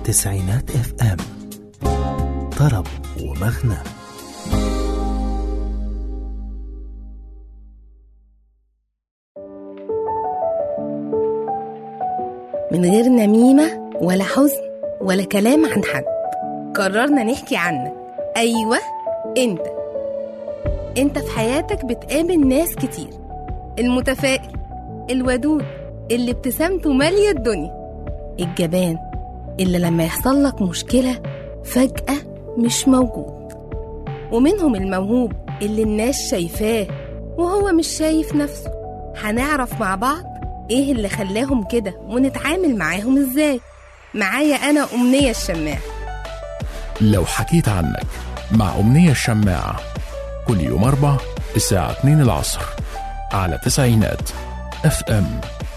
تسعينات اف ام طرب ومغنى من غير نميمة ولا حزن ولا كلام عن حد قررنا نحكي عنك أيوة أنت أنت في حياتك بتقابل ناس كتير المتفائل الودود اللي ابتسامته مالية الدنيا الجبان اللي لما يحصل لك مشكلة فجأة مش موجود ومنهم الموهوب اللي الناس شايفاه وهو مش شايف نفسه هنعرف مع بعض ايه اللي خلاهم كده ونتعامل معاهم ازاي معايا انا امنية الشماع لو حكيت عنك مع أمنية الشماعة كل يوم أربع الساعة 2 العصر على تسعينات اف ام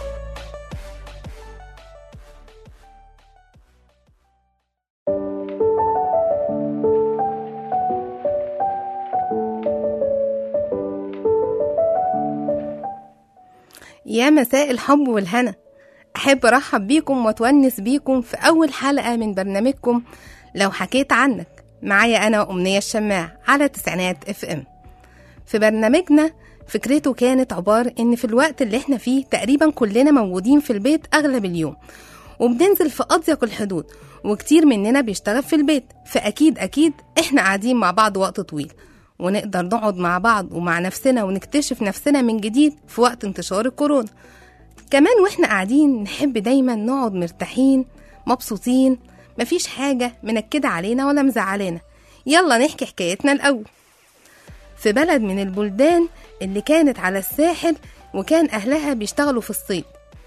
يا مساء الحب والهنا أحب أرحب بيكم وأتونس بيكم في أول حلقة من برنامجكم لو حكيت عنك معايا أنا أمنية الشماع على تسعينات اف ام في برنامجنا فكرته كانت عبارة إن في الوقت اللي احنا فيه تقريبا كلنا موجودين في البيت أغلب اليوم وبننزل في أضيق الحدود وكتير مننا بيشتغل في البيت فأكيد أكيد احنا قاعدين مع بعض وقت طويل ونقدر نقعد مع بعض ومع نفسنا ونكتشف نفسنا من جديد في وقت انتشار الكورونا كمان واحنا قاعدين نحب دايما نقعد مرتاحين مبسوطين مفيش حاجة منكدة علينا ولا مزعلانا يلا نحكي حكايتنا الأول في بلد من البلدان اللي كانت على الساحل وكان أهلها بيشتغلوا في الصيد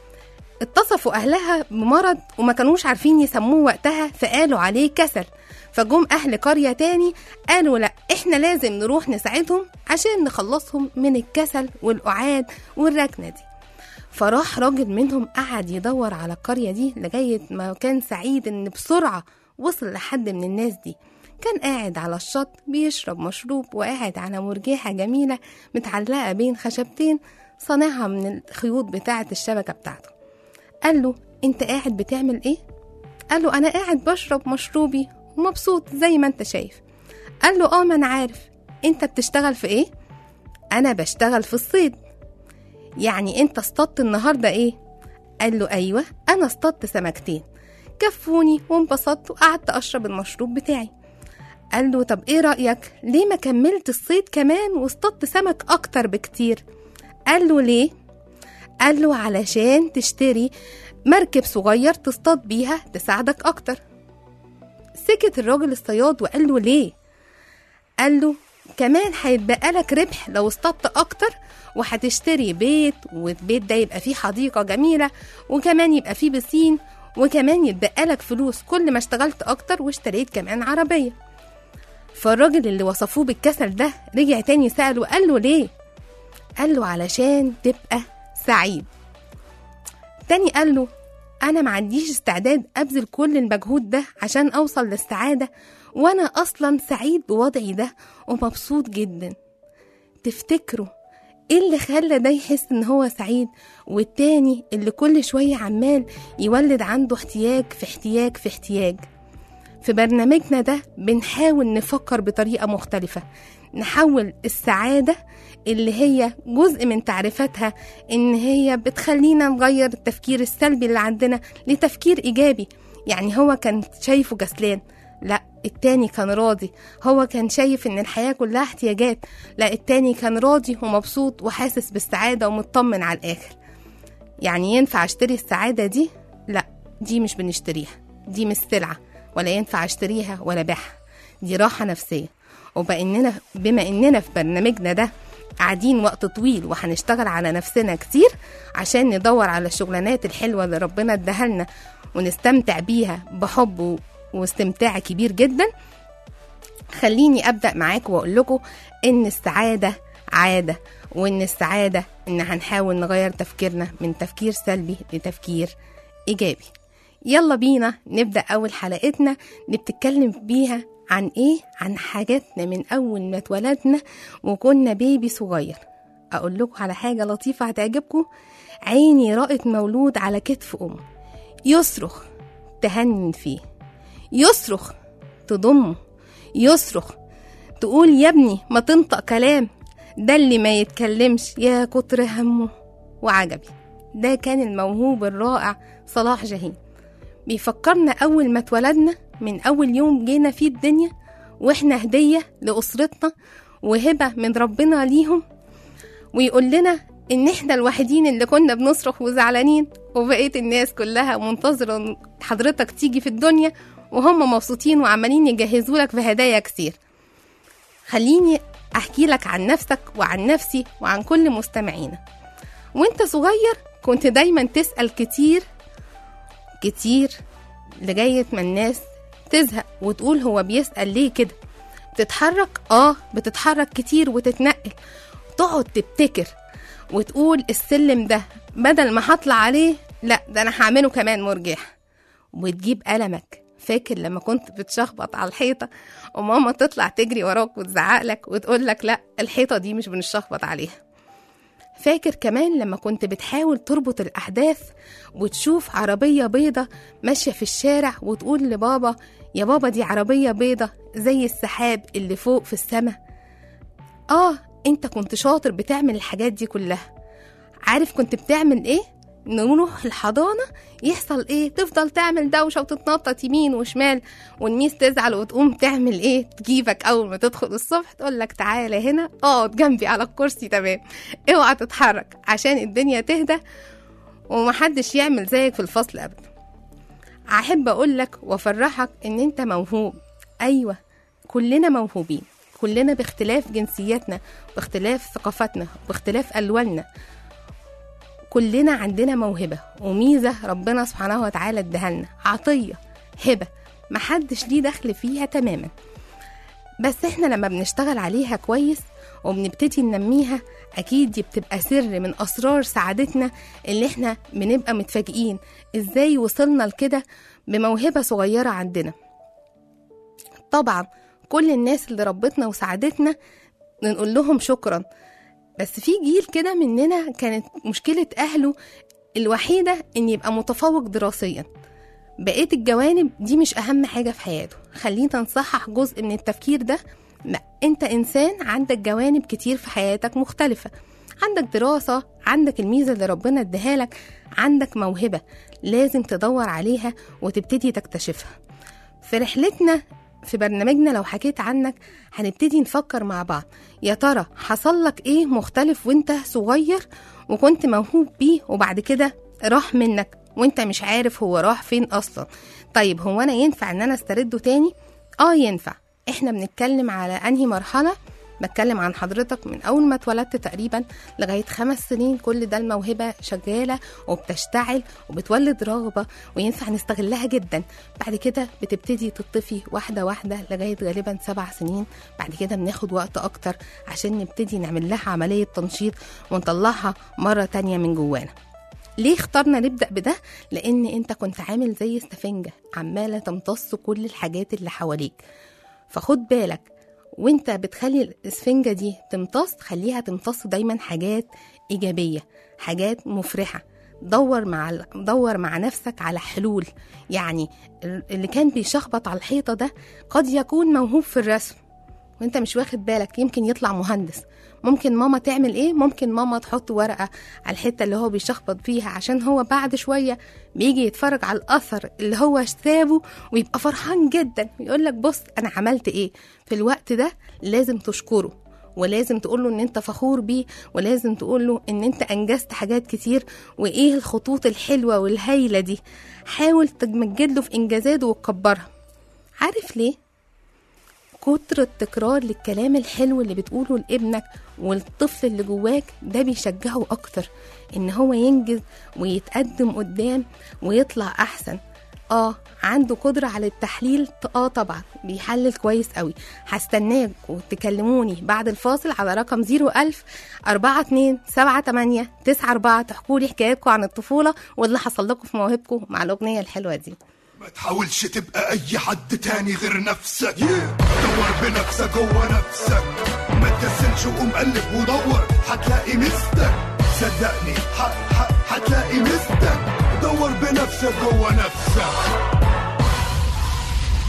اتصفوا أهلها بمرض وما كانوش عارفين يسموه وقتها فقالوا عليه كسل فجم أهل قرية تاني قالوا لأ إحنا لازم نروح نساعدهم عشان نخلصهم من الكسل والقعاد والركنة دي فراح راجل منهم قعد يدور على القرية دي لغاية ما كان سعيد إن بسرعة وصل لحد من الناس دي كان قاعد على الشط بيشرب مشروب وقاعد على مرجيحة جميلة متعلقة بين خشبتين صانعها من الخيوط بتاعة الشبكة بتاعته قال له انت قاعد بتعمل ايه؟ قال له انا قاعد بشرب مشروبي ومبسوط زي ما انت شايف قال له اه ما انا عارف انت بتشتغل في ايه؟ انا بشتغل في الصيد يعني انت اصطدت النهارده ايه؟ قال له ايوه انا اصطدت سمكتين كفوني وانبسطت وقعدت اشرب المشروب بتاعي قال له طب ايه رأيك ليه ما كملت الصيد كمان واصطدت سمك اكتر بكتير قال له ليه قال له علشان تشتري مركب صغير تصطاد بيها تساعدك اكتر سكت الراجل الصياد وقال له ليه قال له كمان هيتبقى لك ربح لو اصطدت اكتر وهتشتري بيت والبيت ده يبقى فيه حديقة جميلة وكمان يبقى فيه بسين وكمان يتبقى لك فلوس كل ما اشتغلت اكتر واشتريت كمان عربية فالراجل اللي وصفوه بالكسل ده رجع تاني سأله قال له ليه قال له علشان تبقى سعيد تاني قال له أنا ما عنديش استعداد أبذل كل المجهود ده عشان أوصل للسعادة وأنا أصلا سعيد بوضعي ده ومبسوط جدا تفتكروا ايه اللي خلى ده يحس ان هو سعيد والتاني اللي كل شوية عمال يولد عنده احتياج في احتياج في احتياج في برنامجنا ده بنحاول نفكر بطريقة مختلفة نحول السعادة اللي هي جزء من تعريفاتها إن هي بتخلينا نغير التفكير السلبي اللي عندنا لتفكير إيجابي يعني هو كان شايفه كسلان لا التاني كان راضي هو كان شايف ان الحياة كلها احتياجات لا التاني كان راضي ومبسوط وحاسس بالسعادة ومطمن على الآخر يعني ينفع اشتري السعادة دي؟ لا دي مش بنشتريها دي مش سلعة ولا ينفع اشتريها ولا بيعها دي راحة نفسية وبإننا بما إننا في برنامجنا ده قاعدين وقت طويل وهنشتغل على نفسنا كتير عشان ندور على الشغلانات الحلوة اللي ربنا اداها لنا ونستمتع بيها بحب و- واستمتاع كبير جدا خليني أبدأ معاكم وأقول لكم إن السعادة عادة وإن السعادة إن هنحاول نغير تفكيرنا من تفكير سلبي لتفكير إيجابي يلا بينا نبدأ أول حلقتنا اللي بتتكلم بيها عن إيه؟ عن حاجاتنا من أول ما اتولدنا وكنا بيبي صغير أقول لكم على حاجة لطيفة هتعجبكم عيني رأت مولود على كتف أمه يصرخ تهنن فيه يصرخ تضمه يصرخ تقول يا ابني ما تنطق كلام ده اللي ما يتكلمش يا كتر همه وعجبي ده كان الموهوب الرائع صلاح جاهين بيفكرنا أول ما اتولدنا من أول يوم جينا فيه الدنيا وإحنا هدية لأسرتنا وهبة من ربنا ليهم ويقول لنا إن إحنا الوحيدين اللي كنا بنصرخ وزعلانين وبقية الناس كلها منتظرة إن حضرتك تيجي في الدنيا وهم مبسوطين وعمالين يجهزوا لك بهدايا كتير خليني أحكي لك عن نفسك وعن نفسي وعن كل مستمعينا وانت صغير كنت دايما تسأل كتير كتير لغاية ما الناس تزهق وتقول هو بيسأل ليه كده بتتحرك اه بتتحرك كتير وتتنقل تقعد تبتكر وتقول السلم ده بدل ما هطلع عليه لا ده انا هعمله كمان مرجح وتجيب قلمك فاكر لما كنت بتشخبط على الحيطة وماما تطلع تجري وراك وتزعق لك وتقول لك لا الحيطة دي مش بنشخبط عليها فاكر كمان لما كنت بتحاول تربط الأحداث وتشوف عربية بيضة ماشية في الشارع وتقول لبابا يا بابا دي عربية بيضة زي السحاب اللي فوق في السماء آه أنت كنت شاطر بتعمل الحاجات دي كلها عارف كنت بتعمل إيه؟ نروح الحضانة يحصل إيه؟ تفضل تعمل دوشة وتتنطط يمين وشمال والميس تزعل وتقوم تعمل إيه؟ تجيبك أول ما تدخل الصبح تقول لك تعالى هنا اقعد جنبي على الكرسي تمام اوعى تتحرك عشان الدنيا تهدى ومحدش يعمل زيك في الفصل أبدا أحب أقول لك وأفرحك إن أنت موهوب أيوة كلنا موهوبين كلنا باختلاف جنسياتنا باختلاف ثقافتنا باختلاف ألواننا كلنا عندنا موهبة وميزة ربنا سبحانه وتعالى ادهلنا عطية هبة محدش ليه دخل فيها تماما بس احنا لما بنشتغل عليها كويس وبنبتدي ننميها اكيد دي بتبقى سر من اسرار سعادتنا اللي احنا بنبقى متفاجئين ازاي وصلنا لكده بموهبة صغيرة عندنا طبعا كل الناس اللي ربتنا وساعدتنا نقول لهم شكرا بس في جيل كده مننا كانت مشكلة أهله الوحيدة إن يبقى متفوق دراسيا بقية الجوانب دي مش أهم حاجة في حياته خلينا نصحح جزء من التفكير ده لا أنت إنسان عندك جوانب كتير في حياتك مختلفة عندك دراسة عندك الميزة اللي ربنا اداها لك عندك موهبة لازم تدور عليها وتبتدي تكتشفها في رحلتنا في برنامجنا لو حكيت عنك هنبتدي نفكر مع بعض يا ترى حصل لك ايه مختلف وانت صغير وكنت موهوب بيه وبعد كده راح منك وانت مش عارف هو راح فين اصلا طيب هو انا ينفع ان انا استرده تاني اه ينفع احنا بنتكلم على انهي مرحله بتكلم عن حضرتك من اول ما اتولدت تقريبا لغايه خمس سنين كل ده الموهبه شغاله وبتشتعل وبتولد رغبه وينفع نستغلها جدا بعد كده بتبتدي تطفي واحده واحده لغايه غالبا سبع سنين بعد كده بناخد وقت اكتر عشان نبتدي نعمل لها عمليه تنشيط ونطلعها مره تانية من جوانا ليه اخترنا نبدأ بده؟ لأن أنت كنت عامل زي السفنجة عمالة تمتص كل الحاجات اللي حواليك فخد بالك وانت بتخلي الاسفنجة دي تمتص خليها تمتص دايما حاجات إيجابية حاجات مفرحة دور مع دور مع نفسك على حلول يعني اللي كان بيشخبط على الحيطة ده قد يكون موهوب في الرسم وانت مش واخد بالك يمكن يطلع مهندس ممكن ماما تعمل ايه ممكن ماما تحط ورقة على الحتة اللي هو بيشخبط فيها عشان هو بعد شوية بيجي يتفرج على الأثر اللي هو سابه ويبقى فرحان جدا ويقول لك بص أنا عملت ايه في الوقت ده لازم تشكره ولازم تقول له ان انت فخور بيه ولازم تقول له ان انت انجزت حاجات كتير وايه الخطوط الحلوه والهايله دي حاول تمجد له في انجازاته وتكبرها عارف ليه كتر التكرار للكلام الحلو اللي بتقوله لابنك والطفل اللي جواك ده بيشجعه اكتر ان هو ينجز ويتقدم قدام ويطلع احسن اه عنده قدرة على التحليل اه طبعا بيحلل كويس قوي هستناكوا تكلموني بعد الفاصل على رقم 01000 42 78 94 تحكوا لي حكاياتكم عن الطفولة واللي حصل لكم في مواهبكم مع الأغنية الحلوة دي ما تحاولش تبقى اي حد تاني غير نفسك دور بنفسك جوه نفسك ما تكسلش وقوم قلب ودور هتلاقي مستك صدقني ح- ح- هتلاقي مستك دور بنفسك جوه نفسك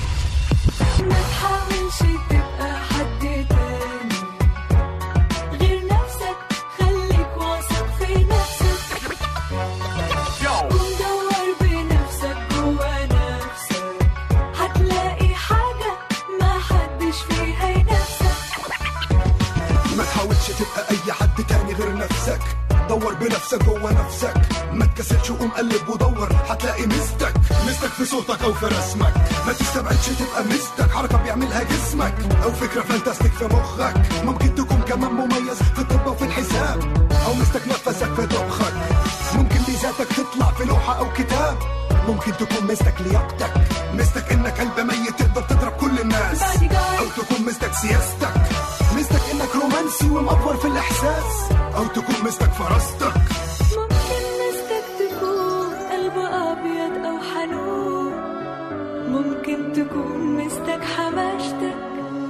دور بنفسك جوه نفسك ما تكسلش وقوم قلب ودور هتلاقي مستك مستك في صوتك او في رسمك ما تستبعدش تبقى مستك حركه بيعملها جسمك او فكره فانتاستيك في مخك ممكن تكون كمان مميز في الطب وفي الحساب او مستك نفسك في طبخك ممكن ميزاتك تطلع في لوحه او كتاب ممكن تكون مستك لياقتك مستك انك قلب ميت تقدر تضرب كل الناس او تكون مستك سياستك مستك انك رومانسي ومأفور في الاحساس او تكون مستك فراستك ممكن مستك تكون قلب أبيض أو حنون ممكن تكون مستك حماشتك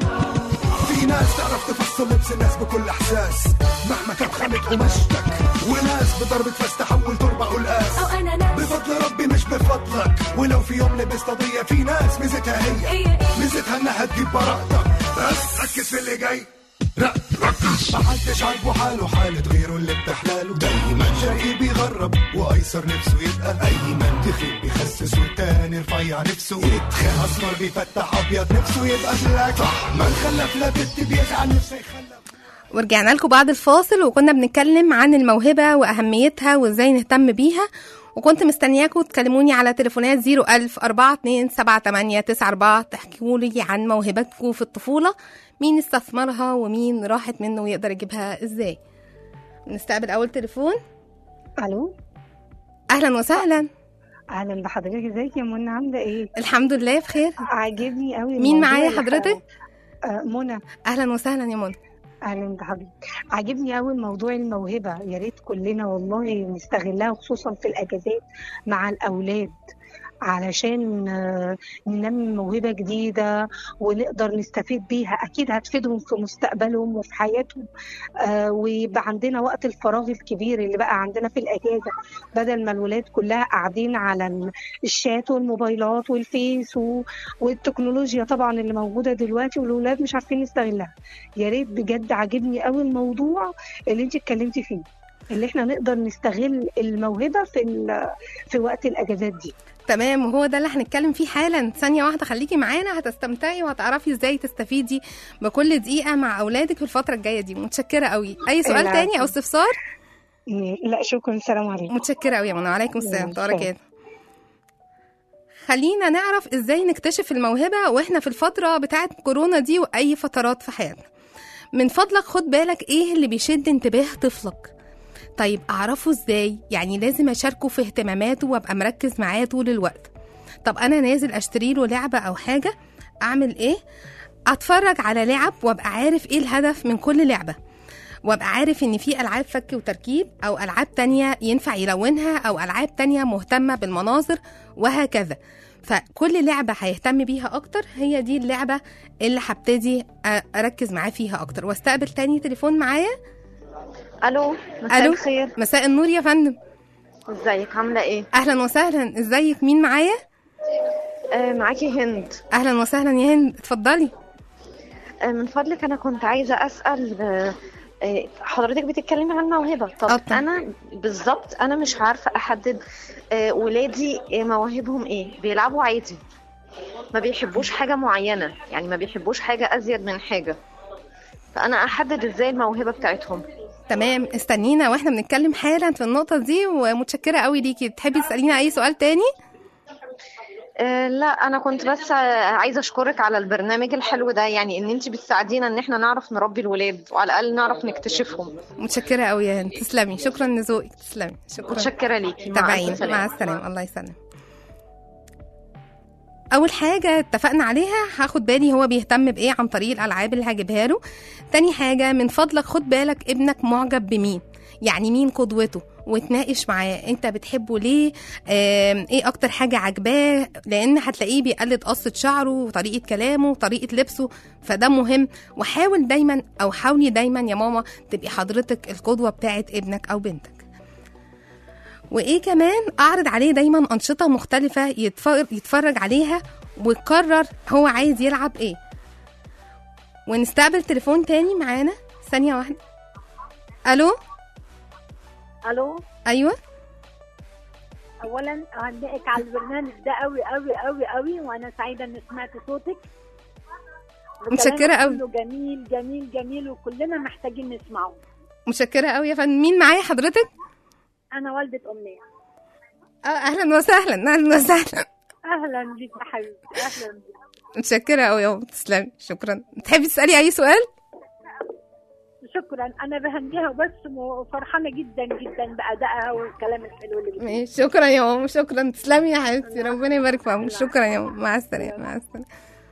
في ناس تعرف تفصل لبس الناس بكل احساس مهما كانت خامة قماشتك وناس بضربة فاس تحول تربة قلقاس أو أنا ناس بفضل ربي مش بفضلك ولو في يوم لبست قضية في ناس ميزتها هي هي إيه؟ ميزتها انها تجيب براءتك بس ركز في اللي جاي لا ركز محدش عاجبه حاله حالة غيره اللي بتحلاله دايما جاي بيغرب وايسر نفسه يبقى ايمن تخيل بيخسس والتاني رفيع نفسه يتخان اسمر بيفتح ابيض نفسه يبقى بلاك صح ما نخلف لا بنت بيزعل نفسه يخلف ورجعنا لكم بعد الفاصل وكنا بنتكلم عن الموهبة وأهميتها وإزاي نهتم بيها وكنت مستنياكم تكلموني على تليفونات 01000 427894 تحكوا لي عن موهبتكم في الطفولة مين استثمرها ومين راحت منه ويقدر يجيبها إزاي نستقبل أول تليفون الو أهلا وسهلا اهلا بحضرتك ازيك يا منى عامله ايه الحمد لله بخير عاجبني قوي مين الموضوع معايا اللي حضرتك؟ آه منى أهلا وسهلا يا منى اهلا بحضرتك عاجبني قوي موضوع الموهبه يا ريت كلنا والله نستغلها خصوصا في الاجازات مع الاولاد علشان آه، ننمي موهبة جديدة ونقدر نستفيد بيها أكيد هتفيدهم في مستقبلهم وفي حياتهم آه، ويبقى عندنا وقت الفراغ الكبير اللي بقى عندنا في الأجازة بدل ما الولاد كلها قاعدين على ال- الشات والموبايلات والفيس و- والتكنولوجيا طبعا اللي موجودة دلوقتي والولاد مش عارفين يستغلها يا ريت بجد عاجبني قوي الموضوع اللي انت اتكلمتي فيه اللي احنا نقدر نستغل الموهبة في ال- في وقت الأجازات دي تمام وهو ده اللي هنتكلم فيه حالا ثانية واحدة خليكي معانا هتستمتعي وهتعرفي ازاي تستفيدي بكل دقيقة مع أولادك في الفترة الجاية دي متشكرة قوي أي سؤال العفو. تاني أو استفسار لا شكرا السلام عليكم متشكرة قوي يا منى وعليكم السلام مم، ورحمة الله وبركاته خلينا نعرف ازاي نكتشف الموهبة واحنا في الفترة بتاعت كورونا دي وأي فترات في حياتنا من فضلك خد بالك ايه اللي بيشد انتباه طفلك طيب اعرفه ازاي يعني لازم اشاركه في اهتماماته وابقى مركز معاه طول الوقت طب انا نازل اشتري له لعبه او حاجه اعمل ايه اتفرج على لعب وابقى عارف ايه الهدف من كل لعبه وابقى عارف ان في العاب فك وتركيب او العاب تانية ينفع يلونها او العاب تانية مهتمه بالمناظر وهكذا فكل لعبه هيهتم بيها اكتر هي دي اللعبه اللي هبتدي أ- اركز معاه فيها اكتر واستقبل تاني تليفون معايا الو مساء الو الخير مساء النور يا فندم ازيك عامله ايه اهلا وسهلا ازيك مين معايا آه معاكي هند اهلا وسهلا يا هند اتفضلي آه من فضلك انا كنت عايزه اسال آه آه، حضرتك بتتكلمي عن موهبه آه، طب طبعا. انا بالظبط انا مش عارفه احدد آه، ولادي آه، مواهبهم ايه بيلعبوا عادي ما بيحبوش حاجه معينه يعني ما بيحبوش حاجه ازيد من حاجه فانا احدد ازاي الموهبه بتاعتهم تمام استنينا واحنا بنتكلم حالا في النقطه دي ومتشكره قوي ليكي تحبي تسالينا اي سؤال تاني آه، لا انا كنت بس آه، عايزه اشكرك على البرنامج الحلو ده يعني ان انت بتساعدينا ان احنا نعرف نربي الولاد وعلى الاقل نعرف نكتشفهم متشكره قوي يا هند تسلمي شكرا لذوقك تسلمي شكرا متشكره ليكي مع تابعين الف سلامه مع السلامه الله يسلم اول حاجه اتفقنا عليها هاخد بالي هو بيهتم بايه عن طريق الالعاب اللي هجيبها له تاني حاجه من فضلك خد بالك ابنك معجب بمين يعني مين قدوته وتناقش معاه انت بتحبه ليه آم، ايه اكتر حاجه عجباه لان هتلاقيه بيقلد قصه شعره وطريقه كلامه وطريقه لبسه فده مهم وحاول دايما او حاولي دايما يا ماما تبقي حضرتك القدوه بتاعت ابنك او بنتك وايه كمان اعرض عليه دايما انشطه مختلفه يتفرج, يتفرج عليها ويقرر هو عايز يلعب ايه ونستقبل تليفون تاني معانا ثانيه واحده الو الو ايوه اولا اهنئك على البرنامج ده قوي قوي قوي قوي وانا سعيده ان سمعت صوتك متشكرة وكلامك قوي. كله جميل جميل جميل وكلنا محتاجين نسمعه متشكره قوي يا فندم مين معايا حضرتك انا والده امنيه اه اهلا وسهلا اهلا وسهلا اهلا بيك يا حبيبي اهلا بيك متشكره قوي يا ماما تسلمي شكرا تحبي تسالي اي سؤال شكرا انا بهنيها وبس وفرحانه جدا جدا بادائها والكلام الحلو اللي بتقوله. ماشي شكرا يا ماما شكرا تسلمي يا حبيبتي ربنا يبارك في عمرك شكرا يا ماما مع السلامه مع السلامه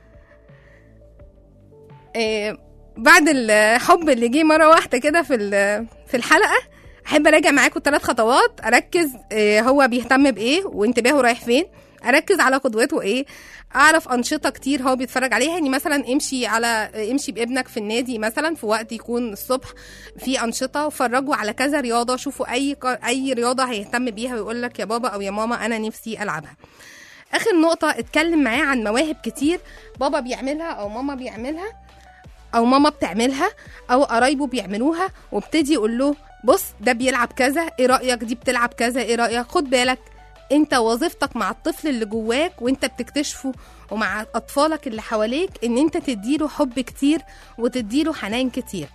إيه بعد الحب اللي جه مره واحده كده في ال- في الحلقه احب اراجع معاكم ثلاث خطوات اركز إيه هو بيهتم بايه وانتباهه رايح فين اركز على قدوته ايه اعرف انشطه كتير هو بيتفرج عليها يعني مثلا امشي على امشي بابنك في النادي مثلا في وقت يكون الصبح في انشطه وفرجوا على كذا رياضه شوفوا اي ق- اي رياضه هيهتم بيها ويقول لك يا بابا او يا ماما انا نفسي العبها اخر نقطه اتكلم معاه عن مواهب كتير بابا بيعملها او ماما بيعملها او ماما بتعملها او قرايبه بيعملوها وابتدي يقول له بص ده بيلعب كذا ايه رايك دي بتلعب كذا ايه رايك خد بالك انت وظيفتك مع الطفل اللي جواك وانت بتكتشفه ومع اطفالك اللي حواليك ان انت تديله حب كتير وتديله حنان كتير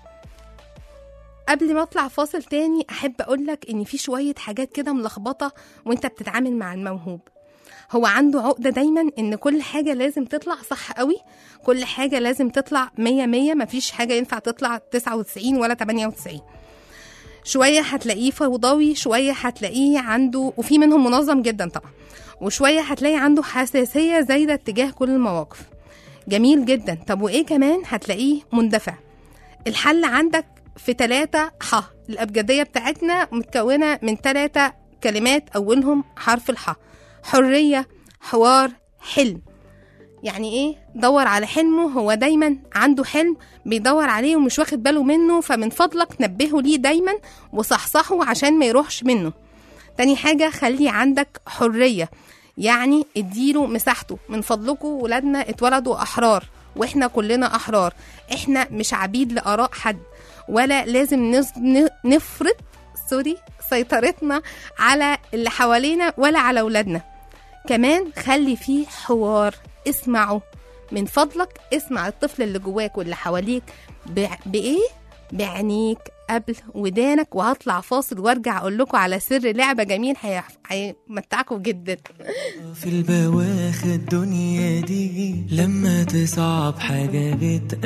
قبل ما اطلع فاصل تاني احب اقولك ان في شويه حاجات كده ملخبطه وانت بتتعامل مع الموهوب هو عنده عقده دايما ان كل حاجه لازم تطلع صح قوي كل حاجه لازم تطلع مية مية مفيش حاجه ينفع تطلع 99 ولا 98 شويه هتلاقيه فوضوي شويه هتلاقيه عنده وفي منهم منظم جدا طبعا وشويه هتلاقي عنده حساسيه زايده اتجاه كل المواقف جميل جدا طب وايه كمان هتلاقيه مندفع الحل عندك في ثلاثة ح الأبجدية بتاعتنا متكونة من ثلاثة كلمات أولهم حرف الح حرية حوار حلم يعني ايه دور على حلمه هو دايما عنده حلم بيدور عليه ومش واخد باله منه فمن فضلك نبهه ليه دايما وصحصحه عشان ما يروحش منه تاني حاجة خلي عندك حرية يعني اديله مساحته من فضلكم ولادنا اتولدوا أحرار واحنا كلنا أحرار احنا مش عبيد لآراء حد ولا لازم نز- ن- نفرض سوري سيطرتنا على اللي حوالينا ولا على ولادنا كمان خلي فيه حوار اسمعه من فضلك اسمع الطفل اللي جواك واللي حواليك بع- بإيه؟ بعينيك قبل ودانك وهطلع فاصل وارجع اقول لكم على سر لعبه جميل هي- هيمتعكم جدا في البواخ الدنيا دي لما تصعب حاجة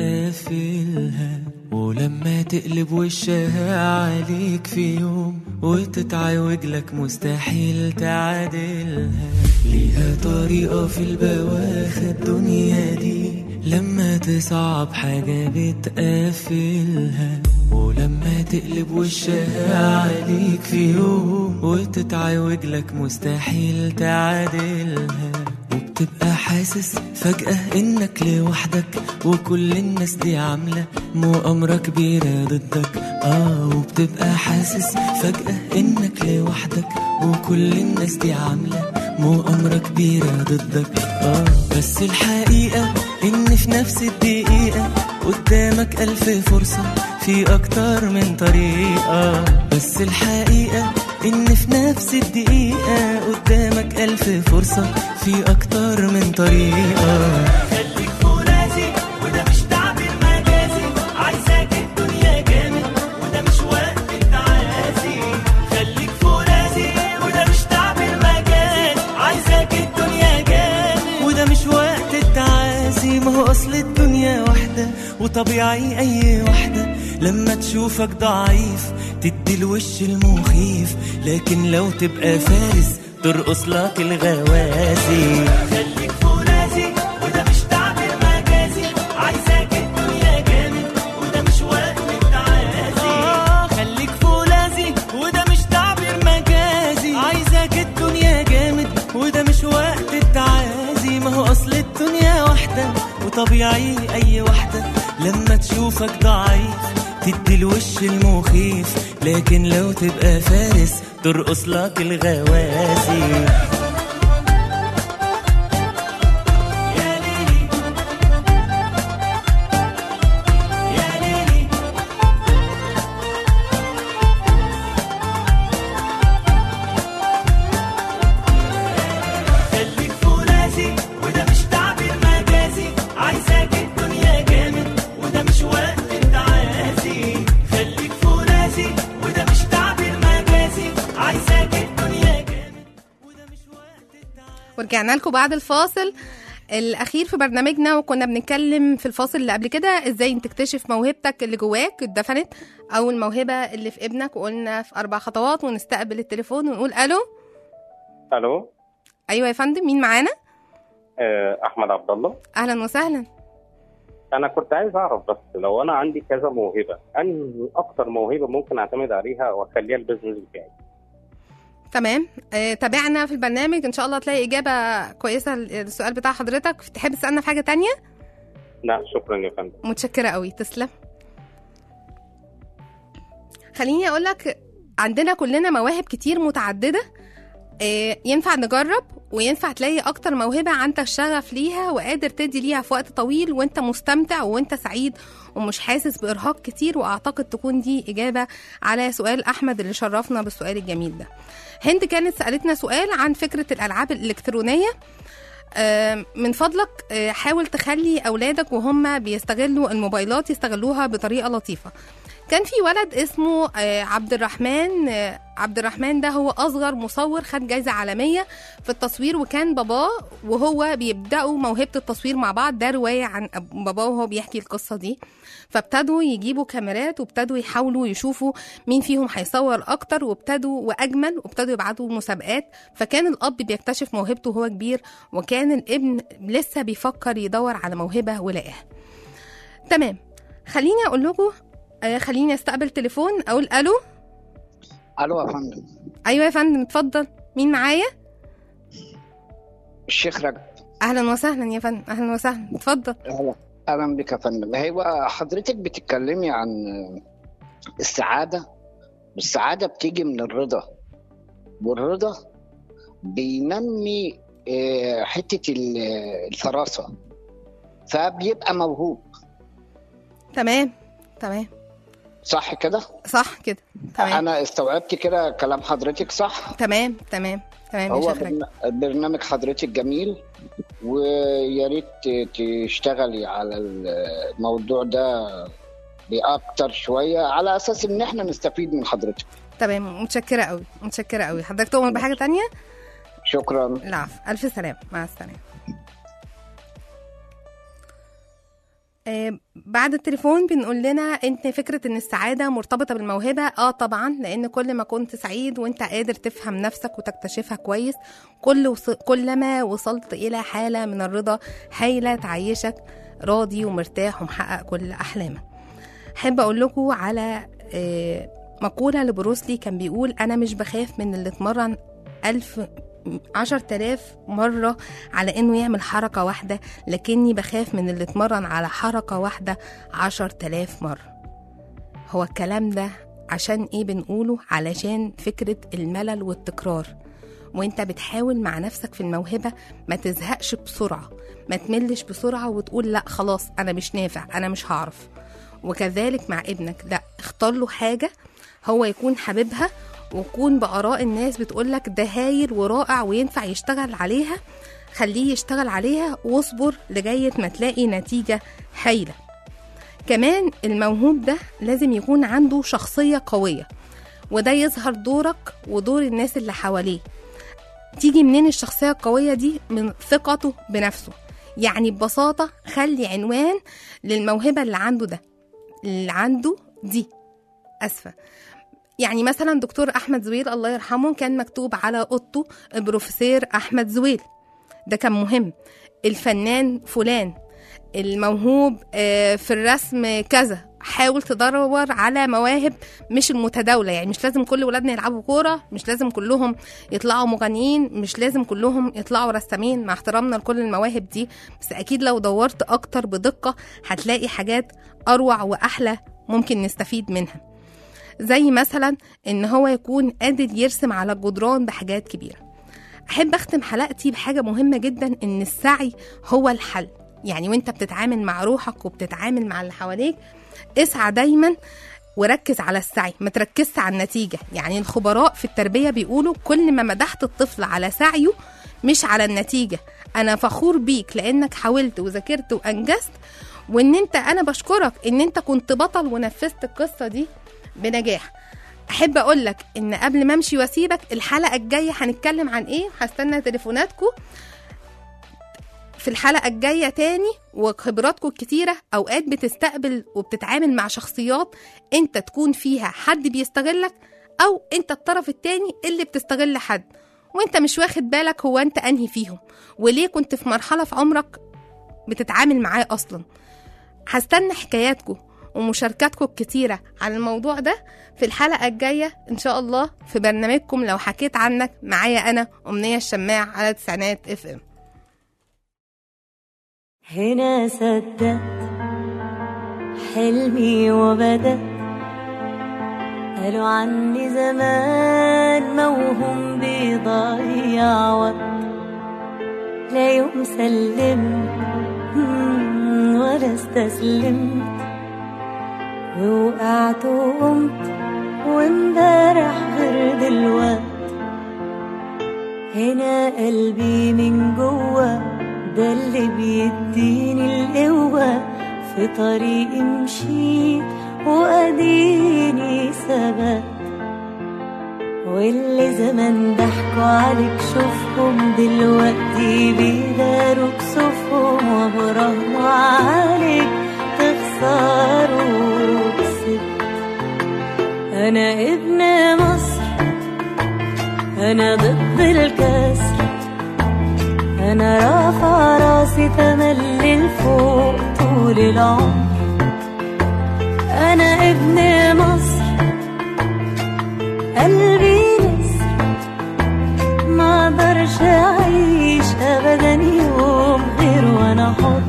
بتقفلها ولما تقلب وشها عليك في يوم وتتعوج لك مستحيل تعادلها ليها طريقة في البواخ الدنيا دي لما تصعب حاجة بتقفلها ولما تقلب وشها عليك في يوم وتتعوج لك مستحيل تعادلها وبتبقى حاسس فجأة انك لوحدك وكل الناس دي عاملة مؤامرة كبيرة ضدك اه وبتبقى حاسس فجأة انك لوحدك وكل الناس دي عاملة مؤامرة كبيرة ضدك اه بس الحقيقة ان في نفس الدقيقة قدامك ألف فرصة في أكتر من طريقة بس الحقيقة إن في نفس الدقيقة قدامك ألف فرصة في أكتر من طريقة خليك فرازي وده مش تعبير مجازي عايزاك الدنيا جامد وده مش وقت التعازي خليك فرازي وده مش تعبير مجازي عايزاك الدنيا جامد وده مش وقت التعازي ما هو أصل الدنيا واحدة وطبيعي أي واحدة لما تشوفك ضعيف تدي الوش المخيف لكن لو تبقى فارس ترقص لك الغوازي خليك فرازي وده مش تعبير مجازي عايزاك الدنيا جامد وده مش وقت التعازي آه خليك فولاذي وده مش تعبير مجازي عايزاك الدنيا جامد وده مش وقت التعازي ما هو اصل الدنيا واحدة وطبيعي اي واحدة لما تشوفك ضعيف تدي الوش المخيف لكن لو تبقى فارس ترقص لك الغوازي يا ليلي يا ليلي خليك فولاذي وده مش تعبير مجازي عايزاك الدنيا جامد وده مش وقت التعازي خليك فولاذي ورجعنا لكم بعد الفاصل الاخير في برنامجنا وكنا بنتكلم في الفاصل اللي قبل كده ازاي انت تكتشف موهبتك اللي جواك اتدفنت او الموهبه اللي في ابنك وقلنا في اربع خطوات ونستقبل التليفون ونقول الو الو ايوه يا فندم مين معانا آه، احمد عبد الله اهلا وسهلا انا كنت عايز اعرف بس لو انا عندي كذا موهبه انهي اكتر موهبه ممكن اعتمد عليها واخليها البيزنس بتاعي تمام آه، تابعنا في البرنامج ان شاء الله تلاقي اجابه كويسه للسؤال بتاع حضرتك تحب تسالنا في حاجه تانية لا شكرا يا فندم متشكره قوي تسلم خليني اقول لك عندنا كلنا مواهب كتير متعدده آه، ينفع نجرب وينفع تلاقي اكتر موهبه عندك شغف ليها وقادر تدي ليها في وقت طويل وانت مستمتع وانت سعيد ومش حاسس بارهاق كتير واعتقد تكون دي اجابه على سؤال احمد اللي شرفنا بالسؤال الجميل ده هند كانت سالتنا سؤال عن فكره الالعاب الالكترونيه آه، من فضلك آه، حاول تخلي اولادك وهم بيستغلوا الموبايلات يستغلوها بطريقه لطيفه كان في ولد اسمه آه، عبد الرحمن آه، عبد الرحمن ده هو اصغر مصور خد جايزه عالميه في التصوير وكان باباه وهو بيبداوا موهبه التصوير مع بعض ده روايه عن أب- باباه وهو بيحكي القصه دي فابتدوا يجيبوا كاميرات وابتدوا يحاولوا يشوفوا مين فيهم هيصور اكتر وابتدوا واجمل وابتدوا يبعتوا مسابقات فكان الاب بيكتشف موهبته وهو كبير وكان الابن لسه بيفكر يدور على موهبه ولاقاها تمام خليني اقول لكم آه، خليني استقبل تليفون اقول الو الو يا فندم ايوه يا فندم اتفضل مين معايا الشيخ رجب اهلا وسهلا يا فندم اهلا وسهلا اتفضل اهلا اهلا بك يا فندم هو حضرتك بتتكلمي عن السعاده والسعاده بتيجي من الرضا والرضا بينمي آه، حته ال- الفراسه فبيبقى موهوب تمام تمام صح كده صح كده تمام انا استوعبت كده كلام حضرتك صح تمام تمام تمام يا هو شيخ رجب برن- برنامج حضرتك جميل ويا ريت ت- تشتغلي على الموضوع ده باكتر شويه على اساس ان احنا نستفيد من حضرتك تمام متشكره قوي متشكره قوي حضرتك تؤمن بحاجه تانية شكرا العفو الف سلام مع السلامه آه، بعد التليفون بنقول لنا انت فكره ان السعاده مرتبطه بالموهبه اه طبعا لان كل ما كنت سعيد وانت قادر تفهم نفسك وتكتشفها كويس كل وص... كلما وصلت الى حاله من الرضا هايله تعيشك راضي ومرتاح ومحقق كل احلامك احب اقول لكم على آه، مقوله لبروسلي كان بيقول انا مش بخاف من اللي اتمرن ألف عشر تلاف مرة على إنه يعمل حركة واحدة لكني بخاف من اللي اتمرن على حركة واحدة عشر تلاف مرة هو الكلام ده عشان إيه بنقوله علشان فكرة الملل والتكرار وانت بتحاول مع نفسك في الموهبة ما تزهقش بسرعة ما تملش بسرعة وتقول لا خلاص أنا مش نافع أنا مش هعرف وكذلك مع ابنك لا اختار له حاجة هو يكون حاببها ويكون بآراء الناس بتقولك ده هايل ورائع وينفع يشتغل عليها خليه يشتغل عليها واصبر لغاية ما تلاقي نتيجة هايلة كمان الموهوب ده لازم يكون عنده شخصية قوية وده يظهر دورك ودور الناس اللي حواليه تيجي منين الشخصية القوية دي من ثقته بنفسه يعني ببساطة خلي عنوان للموهبة اللي عنده ده اللي عنده دي أسفة يعني مثلا دكتور أحمد زويل الله يرحمه كان مكتوب على أوضته البروفيسور أحمد زويل ده كان مهم الفنان فلان الموهوب آه، في الرسم كذا حاول تدور على مواهب مش المتداولة يعني مش لازم كل ولادنا يلعبوا كورة مش لازم كلهم يطلعوا مغنيين مش لازم كلهم يطلعوا رسامين مع احترامنا لكل المواهب دي بس أكيد لو دورت أكتر بدقة هتلاقي حاجات أروع وأحلى ممكن نستفيد منها زي مثلا إن هو يكون قادر يرسم على الجدران بحاجات كبيرة أحب أختم حلقتي بحاجة مهمة جدا إن السعي هو الحل يعني وانت بتتعامل مع روحك وبتتعامل مع اللي حواليك اسعى دايما وركز على السعي ما تركزش على النتيجة يعني الخبراء في التربية بيقولوا كل ما مدحت الطفل على سعيه مش على النتيجة أنا فخور بيك لأنك حاولت وذاكرت وأنجزت وإن أنت أنا بشكرك إن أنت كنت بطل ونفذت القصة دي بنجاح احب اقول لك ان قبل ما امشي واسيبك الحلقه الجايه هنتكلم عن ايه هستنى تليفوناتكم في الحلقه الجايه تاني وخبراتكم الكتيره اوقات بتستقبل وبتتعامل مع شخصيات انت تكون فيها حد بيستغلك او انت الطرف التاني اللي بتستغل حد وانت مش واخد بالك هو انت انهي فيهم وليه كنت في مرحله في عمرك بتتعامل معاه اصلا هستنى حكاياتكم ومشاركاتكم الكتيرة على الموضوع ده في الحلقة الجاية إن شاء الله في برنامجكم لو حكيت عنك معايا أنا أمنية الشماع على تسعينات اف ام هنا صدقت حلمي وبدأت قالوا عني زمان موهوم بيضيع وقت لا يوم سلمت مم، ولا استسلمت ووقعت وقمت وامبارح غير دلوقت هنا قلبي من جوه ده اللي بيديني القوة في طريقي مشيت وأديني ثبات واللي زمان ضحكوا عليك شوفهم دلوقتي بيداروا كسوفهم وبراهنوا عليك تخسروا كسبت أنا ابن مصر أنا ضد الكسر أنا رافع راسي تملي لفوق طول العمر أنا ابن مصر قلبي نسر ما اقدرش أعيش أبدا يوم غير وأنا حر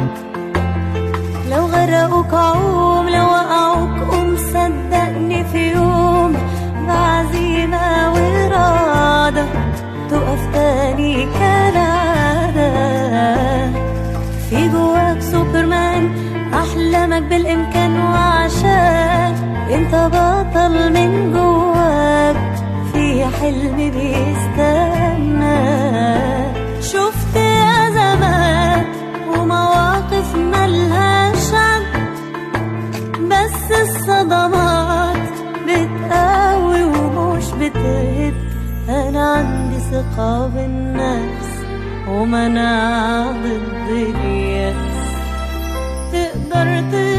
لو غرقوك عوم لو وقعوك قوم صدقني في يوم بعزيمة وإرادة تقف تاني كالعادة في جواك سوبرمان أحلامك بالإمكان وعشان انت بطل من جواك في حلم بيستنى شفت أزمات ومواقف ملهاش عد بس الصدمات بتقوي ومش بتهد أنا عندي ثقة بالنفس ومناعة ضد اليأس تقدر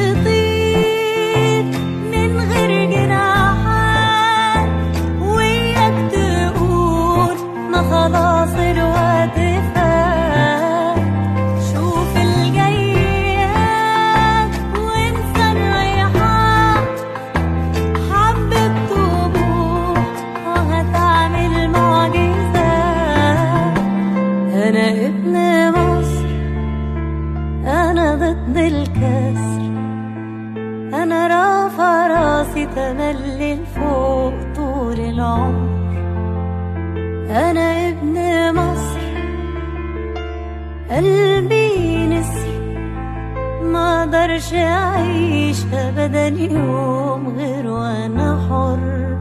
تطير من غير جناحات وياك تقول ما خلاص الوقت فات شوف الجايات وانسى الريحان حبة طموح وهتعمل معجزات أنا ابن مصر أنا ضد الكسر أنا رافع راسي تملي لفوق طول العمر أنا ابن مصر قلبي نسر ما اقدرش اعيش ابدا يوم غير وانا حر